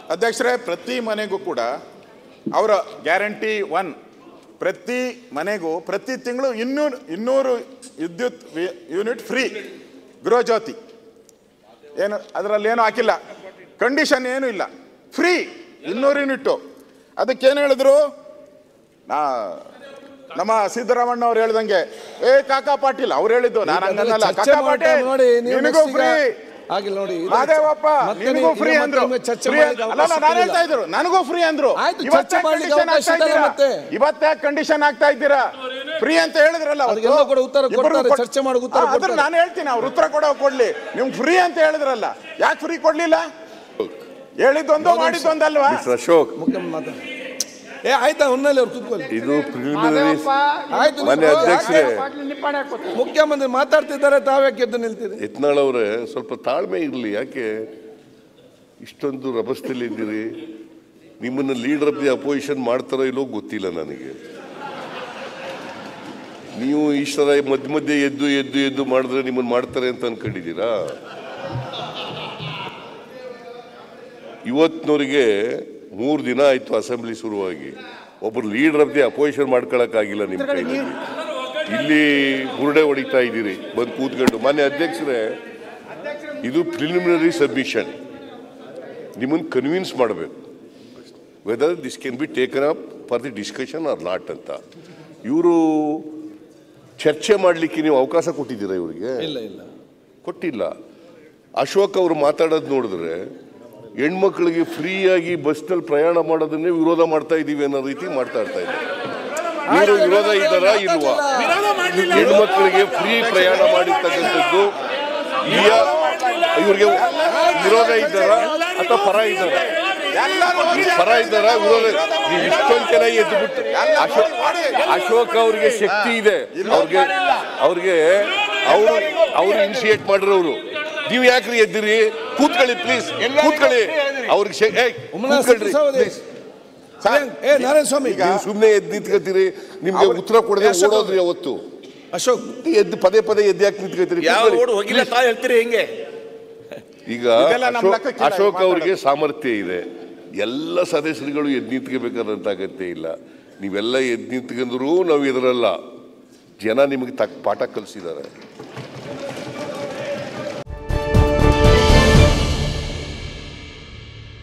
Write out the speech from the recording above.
ಅಧ್ಯಕ್ಷರೇ ಪ್ರತಿ ಮನೆಗೂ ಕೂಡ ಅವರ ಗ್ಯಾರಂಟಿ ಒನ್ ಪ್ರತಿ ಮನೆಗೂ ಪ್ರತಿ ತಿಂಗಳು ಇನ್ನೂರು ಇನ್ನೂರು ವಿದ್ಯುತ್ ವಿ- ಯೂನಿಟ್ ಫ್ರೀ ಗೃಹಜ್ಯೋತಿ ಏನು ಅದರಲ್ಲಿ ಏನು ಹಾಕಿಲ್ಲ ಕಂಡೀಷನ್ ಏನೂ ಇಲ್ಲ ಫ್ರೀ ಇನ್ನೂರು ಯೂನಿಟ್ಟು ಅದಕ್ಕೇನು ಹೇಳಿದ್ರು ನಾ ನಮ್ಮ ಸಿದ್ದರಾಮಣ್ಣ ಅವ್ರು ಹೇಳ್ದಂಗೆ ಏ ಕಾಕಾ ಪಾಟೀಲ್ ಅವ್ರು ಹೇಳಿದ್ದು ನಾನು ಹಂಗನ್ನಲ್ಲ ಚರ್ಚೆ ಕಾಕಾ ಮಾಡ್ತಾ ಪಾಟೀಲ್ ನೋಡಿ ನೀವು ನಿನಗೂ next ಈಗ- ಫ್ರೀ ಆಗಿಲ್ಲ ನೋಡಿ ಇದು- ಮಾದೇವಪ್ಪ ಮತ್ತೆ ನಿನಗೂ ನೀವು- ಫ್ರೀ ಈಗ ಅಂದ್ರು ಮತ್ತೆ ಚರ್ಚೆ Free ಮಾಡ್ಲಿಕ್ಕೆ ಅಲ್ಲ ಅಲ್ಲ, ಅವಕಾಶ ನಾನು ಹೇಳ್ತಾ ಇಲ್ಲ. ಇದ್ರು ನನಗೂ ಫ್ರೀ ಅಂದ್ರು ಆಯ್ತು, ಇವತ್ತೇ ಚರ್ಚೆ ಮಾಡ್ಲಿಕ್ಕೆ condition ಅವಕಾಶ ಆಗ್ತಾ ಇದೆ ಇದ್ದೀರಾ? ಮತ್ತೆ. ಇವತ್ತೇ ಕಂಡೀಷನ್ ಆಗ್ತಾ ಇದ್ದೀರಾ ಫ್ರೀ ಅಂತ ಹೇಳಿದ್ರಲ್ಲ ಅವತ್ತು. ಅದಕ್ಕೆಲ್ಲ ಕೂಡ ಉತ್ತರ ಇಬ್ಬರಿಗೂ ಕೊಡ್ತಾರೆ, ಕೊಡ್- ಚರ್ಚೆ ಮಾಡಿ ಉತ್ತರ ಆ, ಅದನ್ನ ಕೊಡ್ತಾರೆ. ನಾನು ಹೇಳ್ತೀನಿ ಅವ್ರು ಉತ್ತರ ಕೊಡೋ ಕೊಡ್ಲಿ ನಿಮ್ಗೆ ಫ್ರೀ ಅಂತ ಹೇಳಿದ್ರಲ್ಲ ಯಾಕೆ ಫ್ರೀ ಕೊಡ್ಲಿಲ್ಲ ಹೇಳಿದ್ದೊಂದು ಮಾಡಿದ್ದೊಂದಲ್ವಾ ಮಿಸ್ಟರ್ ಅಶೋಕ್ ಮುಖ್ಯಮಂತ್ರಿ ಮಾತಾಡಿ ಏ ಆಯ್ತಾ ಹೊನ್ನಲ್ಲಿ ಅವ್ರು ಕೂತ್ಕೊಳ್ಳಿ ಇದು ಪ್ರಿಲಿಮಿನರಿ ಆಯ್ತು ಮಾನ್ಯ ನೀವು ಅಧ್ಯಕ್ಷರೇ ಯಾಕೆ ಮುಖ್ಯಮಂತ್ರಿ ಮಾತಾಡ್ತಿದ್ದಾರೆ ತಾವ್ಯಾಕೆ ಎದ್ದು ನಿಲ್ತೀರಿ ಯತ್ನಾಳ್ ಅವರೇ ಸ್ವಲ್ಪ ತಾಳ್ಮೆ ಇರಲಿ ಯಾಕೆ ಇಷ್ಟೊಂದು ರಭಸದಲ್ಲಿ ಇದ್ದೀರಿ ನಿಮ್ಮನ್ನು ಲೀಡರ್ ಆಫ್ ದಿ ಅಪೋಸಿಷನ್ ಮಾಡ್ತಾರೋ ಇಲ್ಲೋ ಗೊತ್ತಿಲ್ಲ ನನಗೆ ನೀವು ಇಷ್ಟರ ಮಧ್ಯ ಮಧ್ಯೆ ಎದ್ದು ಎದ್ದು ಎದ್ದು ಮಾಡಿದ್ರೆ ನಿಮ್ಮನ್ನು ಮಾಡ್ತಾರೆ ಅಂತ ಅನ್ಕೊಂಡಿದ್ದೀರಾ ಇವತ್ತಿನವರಿಗೆ ಮೂರು ದಿನ ಆಯ್ತು ಅಸೆಂಬ್ಲಿ ಶುರುವಾಗಿ ಒಬ್ಬರು ಲೀಡರ್ ಆಫ್ ದಿ ಅಪೋಸಿಷನ್ ಮಾಡ್ಕೊಳಕ್ಕಾಗಿಲ್ಲ ನಿಮ್ಮ ಕೈಲಿ ಇಲ್ಲಿ ಬುರುಡೆ ಹೊಡಿತಾ ಇದ್ದೀರಿ ಬಂದು ಕೂತ್ಕೊಂಡು ಮಾನ್ಯ ಅಧ್ಯಕ್ಷರೇ ಇದು ಪ್ರಿಲಿಮಿನರಿ ಸಬ್ಮಿಷನ್ ನಿಮ್ಮನ್ನು ಕನ್ವಿನ್ಸ್ ಮಾಡಬೇಕು whether this can be taken up for the discussion or not ಅಂತ ಇವರು ಚರ್ಚೆ ಮಾಡಲಿಕ್ಕೆ ನೀವು ಅವಕಾಶ ಕೊಟ್ಟಿದ್ದೀರಾ ಇವರಿಗೆ ಇಲ್ಲ ಇಲ್ಲ ಕೊಟ್ಟಿಲ್ಲ ಅಶೋಕ್ ಅವರು ಮಾತಾಡೋದು ನೋಡಿದ್ರೆ ಹೆಣ್ಮಕ್ಳಿಗೆ ಫ್ರೀಯಾಗಿ ಬಸ್ನಲ್ಲಿ ಪ್ರಯಾಣ ಮಾಡೋದನ್ನೇ ವಿರೋಧ ಮಾಡ್ತಾ ಇದ್ದೀವಿ ಅನ್ನೋ ರೀತಿ ಮಾತಾಡ್ತಾ ಇದ್ದಾರೆ ಇವರು ವಿರೋಧ ಇದ್ದಾರಾ ಇಲ್ವಾ ಹೆಣ್ಮಕ್ಳಿಗೆ ಫ್ರೀ ಪ್ರಯಾಣ ಮಾಡಿರ್ತಕ್ಕಂಥದ್ದು ಇಯ- ಇವ್ರಿಗೆ ವಿರೋಧ ಇದ್ದಾರಾ ಅಥವಾ ಪರ ಇದ್ದಾರಾ ಪರ ಇದ್ದಾರಾ ವಿರೋಧ ನೀವು ಇಷ್ಟೊಂದು ಜನ ಎದ್ದುಬಿಟ್ಟು ಅಶೋಕ್ ಅಶೋಕ್ ಅವ್ರಿಗೆ ಶಕ್ತಿ ಇದೆ ಅವ್ರಿಗೆ ಅವ್ರಿಗೆ ಅವರು ಅವ್ರು ಇನಿಷಿಯೇಟ್ ಮಾಡಿರೋರು ನೀವು ಯಾಕ್ರಿ ಎದ್ದಿರಿ ಕೂತ್ಕೊಳ್ಳಿ ಪ್ಲೀಸ್ ಕೂತ್ಕೊಳ್ಳಿ ಅವ್ರಿಗೆ ಶಕ್- ಏಯ್, ಉಮ್ಮನ ಕೂತ್ಕೊಳ್ರಿ ಸಹೋದರಿ. please. ಏ ನಾರಾಯಣ ಸ್ವಾಮಿ ನೀವು ಸುಮ್ಮನೆ ಎದ್ದು ನಿಂತ್ಕೊತೀರಿ ನಿಮ್ಗೆ ಉತ್ತರ ಕೊಡದೆ ಅಶೋಕ್ ಓಡೋದ್ರಿ ಅವತ್ತು ಅಶೋಕ್ ಎದ್ದು ಪದೇ ಪದೇ ಎದ್ದು ಯಾಕೆ ನಿಂತ್ಕೊತೀರಿ ಯಾವ ಕೂತ್ಕೊಳ್ಳಿ. ಓಡ್ ಹೋಗಿಲ್ಲ ತಾ ಹೇಳ್ತೀರಿ ಹೆಂಗೆ ಈಗ ಇದೆಲ್ಲ ನಮ್ಮ ಅಶೋಕ್- ಲೆಕ್ಕಕ್ಕಿಲ್ಲ, ಅಶೋಕ್ ಮಾತಾಡೋದು. ಅವರಿಗೆ ಸಾಮರ್ಥ್ಯ ಇದೆ ಎಲ್ಲ ಸದಸ್ಯರುಗಳು ಎದ್ದು ನಿಂತ್ಕೋಬೇಕಾದಂತ ಅಗತ್ಯ ಇಲ್ಲ ನೀವೆಲ್ಲ ಎದ್ದು ನಿಂತ್ಕೊಂಡ್ರೂ ನಾವು ಎದುರಲ್ಲ ಜನ ನಿಮಗೆ ತಕ್ಕ ಪಾಠ ಕಲಿಸಿದ್ದಾರೆ